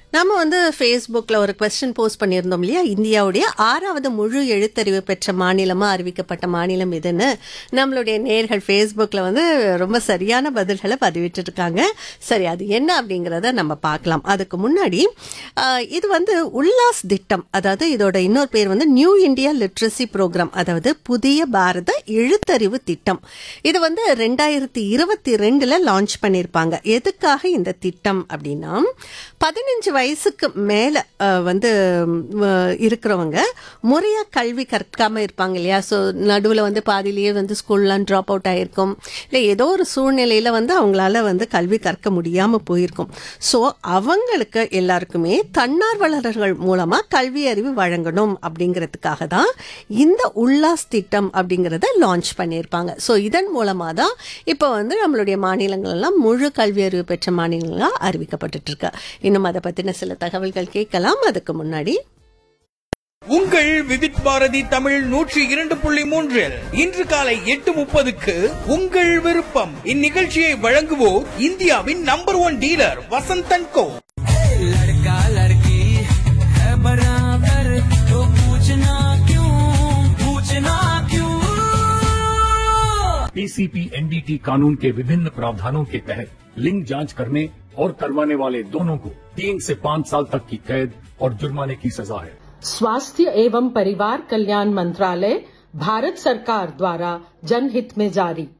நம்ம வந்து ஃபேஸ்புக்கில் ஒரு கொஸ்டின் போஸ்ட் பண்ணியிருந்தோம் இல்லையா இந்தியாவுடைய ஆறாவது முழு எழுத்தறிவு பெற்ற மாநிலமாக அறிவிக்கப்பட்ட மாநிலம் இதுன்னு நம்மளுடைய நேர்கள் ஃபேஸ்புக்கில் வந்து ரொம்ப சரியான பதில்களை பதிவிட்டு இருக்காங்க சரி அது என்ன அப்படிங்கிறத நம்ம பார்க்கலாம் அதுக்கு முன்னாடி ஆஹ், இது வந்து உல்லாஸ் திட்டம் அதாவது இதோட இன்னொரு பேர் வந்து நியூ இந்தியா லிட்ரஸி ப்ரோக்ராம் அதாவது புதிய பாரத எழுத்தறிவு திட்டம் இது வந்து ரெண்டாயிரத்தி இருபத்தி ரெண்டுல லான்ச் பண்ணியிருப்பாங்க எதுக்காக இந்த திட்டம் அப்படின்னா பதினஞ்சு வயசுக்கு மேல அஹ், வந்து அஹ், இருக்கிறவங்க முறையா கல்வி கற்காம இருப்பாங்க இல்லையா ஸோ நடுவில் வந்து பாதியிலேயே வந்து ஸ்கூல்லாம் ட்ராப் அவுட் ஆயிருக்கும் இல்லை ஏதோ ஒரு சூழ்நிலையில வந்து அவங்களால வந்து கல்வி கற்க முடியாம போயிருக்கும் ஸோ அவங்களுக்கு எல்லாருக்குமே தன்னார்வலர்கள் மூலமா கல்வி அறிவு வழங்கணும் அப்படிங்கிறதுக்காக தான் இந்த உல்லாஸ் திட்டம் அப்படிங்கிறத லான்ச் பண்ணியிருப்பாங்க ஸோ இதன் மூலமா தான் இப்போ வந்து நம்மளுடைய மாநிலங்கள் எல்லாம் முழு கல்வி அறிவு பெற்ற மாநிலங்களாக அறிவிக்கப்பட்டுட்டு இருக்கு இன்னும் அதை பத்தின சில தகவல்கள் கேட்கலாம் அதுக்கு முன்னாடி உங்கள் விவித் பாரதி தமிழ் நூற்றி இரண்டு புள்ளி மூன்றில் இன்று காலை எட்டு முப்பதுக்கு உங்கள் விருப்பம் இந்நிகழ்ச்சியை வழங்குவோர் இந்தியாவின் number one dealer Vasanthan co लड़का लड़की है बराबर तो पूछना क्यों पूछना क्यों पीसीपी एनडीटी कानून के विभिन्न प्रावधानों के तहत लिंग जांच करने और करवाने वाले दोनों को तीन से पाँच साल तक की कैद और जुर्माने की सजा है स्वास्थ्य एवं परिवार कल्याण मंत्रालय भारत सरकार द्वारा जनहित में जारी